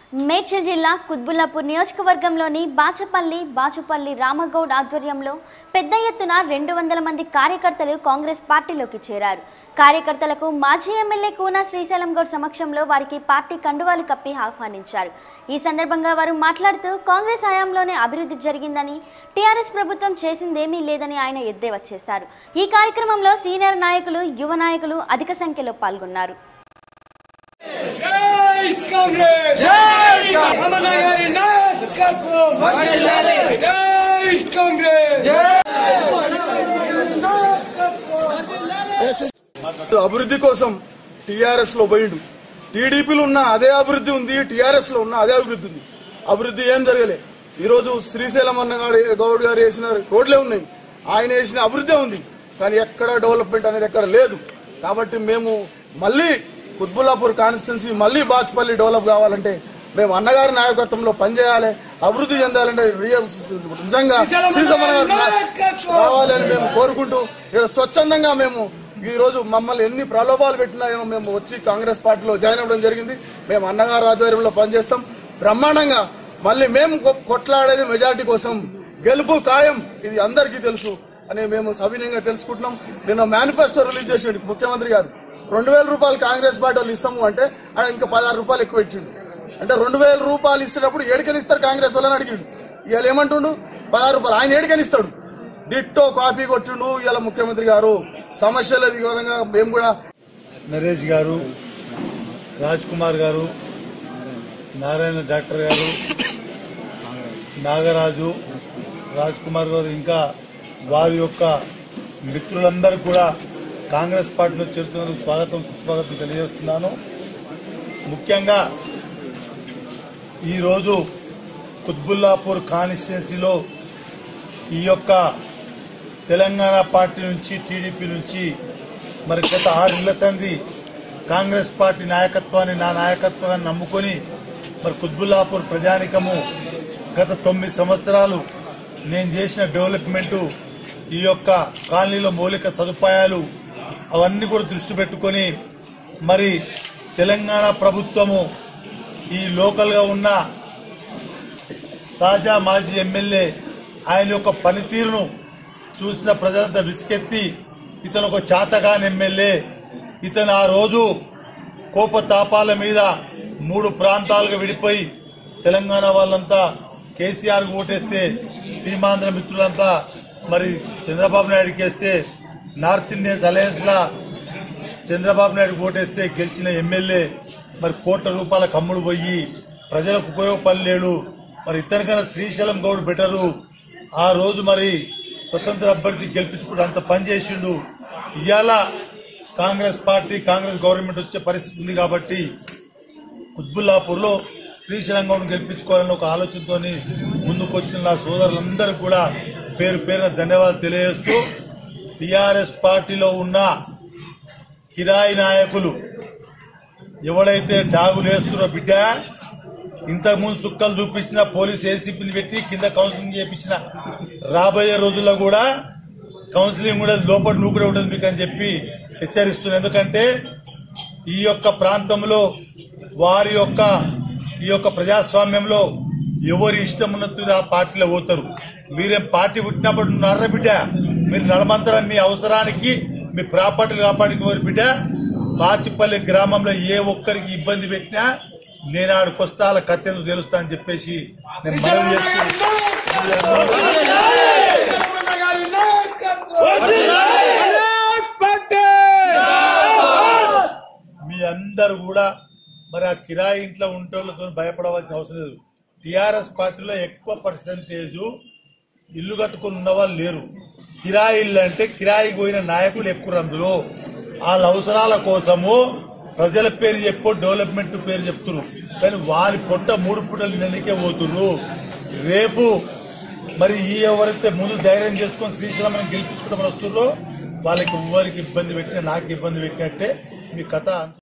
మేడ్చల్ జిల్లా కుత్బుల్లాపూర్ నియోజకవర్గంలోని బాచపల్లి బాచుపల్లి రామగౌడ్ ఆధ్వర్యంలో పెద్ద ఎత్తున రెండు వందల మంది కార్యకర్తలు కాంగ్రెస్ పార్టీలోకి చేరారు కార్యకర్తలకు మాజీ ఎమ్మెల్యే కూనా శ్రీశైలం గౌడ్ సమక్షంలో వారికి పార్టీ కండువాలు కప్పి ఆహ్వానించారు ఈ సందర్భంగా వారు మాట్లాడుతూ కాంగ్రెస్ హయాంలోనే అభివృద్ధి జరిగిందని టీఆర్ఎస్ ప్రభుత్వం చేసిందేమీ లేదని ఆయన ఎద్దేవా చేశారు ఈ కార్యక్రమంలో సీనియర్ నాయకులు యువ నాయకులు అధిక సంఖ్యలో పాల్గొన్నారు జై కాంగ్రెస్ జై రమణ గారి నాయకత్వం జై కాంగ్రెస్ అభివృద్ధి కోసం టీఆర్ఎస్ లో పోయిండు టీడీపీలో ఉన్న అదే అభివృద్ధి ఉంది టీఆర్ఎస్ లో ఉన్న అదే అభివృద్ధి ఉంది అభివృద్ధి ఏం జరగలే ఈ రోజు శ్రీశైలం అన్న గారు గౌడ్ గారు వేసిన రోడ్లే ఉన్నాయి ఆయన వేసిన అభివృద్ధి ఉంది కానీ ఎక్కడ డెవలప్మెంట్ అనేది ఎక్కడ లేదు కాబట్టి మేము మళ్ళీ కుత్బుల్లాపూర్ కాన్స్టిట్యున్సీ మళ్ళీ బాచ్పల్లి డెవలప్ కావాలంటే మేము అన్నగారి నాయకత్వంలో పనిచేయాలి అభివృద్ధి చెందాలంటే రియల్ నిజంగా శ్రీశైలం గారు రావాలని మేము కోరుకుంటూ ఇక్కడ స్వచ్ఛందంగా మేము ఈ రోజు మమ్మల్ని ఎన్ని ప్రలోభాలు పెట్టినా ఏమో మేము వచ్చి కాంగ్రెస్ పార్టీలో జాయిన్ అవ్వడం జరిగింది మేము అన్నగారు ఆధ్వర్యంలో పనిచేస్తాం బ్రహ్మాండంగా మళ్ళీ మేము కొ- కొట్లాడేది మెజారిటీ కోసం గెలుపు ఖాయం ఇది అందరికీ తెలుసు అని మేము సవినయంగా తెలుసుకుంటున్నాం నిన్న మేనిఫెస్టో రిలీజ్ చేసిండు ముఖ్యమంత్రి గారు రెండు వేల రూపాయలు కాంగ్రెస్ పార్టీ వాళ్ళు ఇస్తాము అంటే ఆయన ఇంకా పదహారు రూపాయలు ఎక్కువ ఇచ్చిండు అంటే రెండు వేల రూపాయలు ఇచ్చేటప్పుడు ఏడికని ఇస్తారు కాంగ్రెస్ వాళ్ళని అడిగిండు ఇవాళ ఏమంటుండు పదహారు రూపాయలు ఆయన ఏడికని ఇస్తాడు డిట్టో కాపీ కొట్టిండు ఇవాళ ముఖ్యమంత్రి గారు సమస్యలు అది విధంగా మేము కూడా నరేష్ గారు రాజ్ కుమార్ గారు నారాయణ డాక్టర్ గారు నాగరాజు రాజ్ కుమార్ గారు ఇంకా వారి యొక్క మిత్రులందరూ కూడా కాంగ్రెస్ పార్టీలో చేరుతున్నందుకు స్వాగతం సుస్వాగతం తెలియజేస్తున్నాను ముఖ్యంగా ఈరోజు కుత్బుల్లాపూర్ కాన్స్టిట్యున్సీలో ఈ యొక్క తెలంగాణ పార్టీ నుంచి టీడీపీ నుంచి మరి గత ఆరేళ్ల సంది కాంగ్రెస్ పార్టీ నాయకత్వాన్ని నా నాయకత్వాన్ని నమ్ముకొని మరి కుత్బుల్లాపూర్ ప్రజానికము గత తొమ్మిది సంవత్సరాలు నేను చేసిన డెవలప్మెంట్ ఈ యొక్క కాలనీలో మౌలిక సదుపాయాలు అవన్నీ కూడా దృష్టి పెట్టుకొని మరి తెలంగాణ ప్రభుత్వము ఈ లోకల్ గా ఉన్న తాజా మాజీ ఎమ్మెల్యే ఆయన యొక్క పనితీరును చూసిన ప్రజలంతా విసుకెత్తి ఇతను ఒక చాతగాని ఎమ్మెల్యే ఇతను ఆ రోజు కోపతాపాల మీద మూడు ప్రాంతాలుగా విడిపోయి తెలంగాణ వాళ్ళంతా కేసీఆర్ కు ఓటేస్తే సీమాంధ్ర మిత్రులంతా మరి చంద్రబాబు నాయుడుకి వేస్తే నార్త్ ఇండియన్స్ అలయన్స్ లా చంద్రబాబు నాయుడు ఓటేస్తే గెలిచిన ఎమ్మెల్యే మరి కోట్ల రూపాయల కమ్ముడు పోయి ప్రజలకు ఉపయోగపడలేడు మరి ఇతనికన్నా శ్రీశైలం గౌడ్ బెటరు ఆ రోజు మరి స్వతంత్ర అభ్యర్థి గెలిపించుకుంటూ అంత పని చేసిండు ఇవాళ కాంగ్రెస్ పార్టీ కాంగ్రెస్ గవర్నమెంట్ వచ్చే పరిస్థితి ఉంది కాబట్టి కుత్బుల్లాపూర్ లో శ్రీశైలం గౌడ్ గెలిపించుకోవాలని ఒక ఆలోచనతో ముందుకొచ్చిన నా సోదరులందరూ కూడా పేరు పేరున ధన్యవాదాలు తెలియజేస్తూ టిఆర్ఎస్ పార్టీలో ఉన్న కిరాయి నాయకులు ఎవడైతే డాగులు వేస్తున్నారో బిడ్డ ఇంతకు ముందు సుక్కలు చూపించిన పోలీస్ ఏసీపీని పెట్టి కింద కౌన్సిలింగ్ చేయించిన రాబోయే రోజుల్లో కూడా కౌన్సిలింగ్ కూడా లోపల నువ్వు కూడా ఉంటుంది మీకు అని చెప్పి హెచ్చరిస్తున్నా ఎందుకంటే ఈ యొక్క ప్రాంతంలో వారి యొక్క ఈ యొక్క ప్రజాస్వామ్యంలో ఎవరి ఇష్టం ఉన్నట్టు ఆ పార్టీలో పోతారు మీరేం పార్టీ పుట్టినప్పుడు ఉన్నారా బిడ్డ మీరు నడమంతరం మీ అవసరానికి మీ ప్రాపర్టీలు కాపాడుకోరు బిడ్డ బాచిపల్లి గ్రామంలో ఏ ఒక్కరికి ఇబ్బంది పెట్టినా నేను ఆడికి వస్తా వాళ్ళ కత్తెందుకు తెలుస్తా అని చెప్పేసి నేను మనవి చేస్తూ రమణ గారి నాయకత్వం మీ అందరు కూడా మరి ఆ కిరాయి ఇంట్లో ఉంటోళ్ళతో భయపడవలసిన అవసరం లేదు టిఆర్ఎస్ పార్టీలో ఎక్కువ పర్సంటేజ్ ఇల్లు కట్టుకుని ఉన్న వాళ్ళు లేరు కిరాయి ఇల్లు అంటే కిరాయి పోయిన నాయకులు ఎక్కువ అందులో వాళ్ళ అవసరాల కోసము ప్రజల పేరు చెప్పు డెవలప్మెంట్ పేరు చెప్తున్నారు కానీ వారి పొట్ట మూడు పుట్టలు నెలకే పోతున్నారు రేపు మరి ఈ ఎవరైతే ముందు ధైర్యం చేసుకొని శ్రీశైలం గెలిపించుకుంటామని వస్తున్నారో వాళ్ళకి ఎవరికి ఇబ్బంది పెట్టినా నాకు ఇబ్బంది పెట్టినట్టే మీ కథ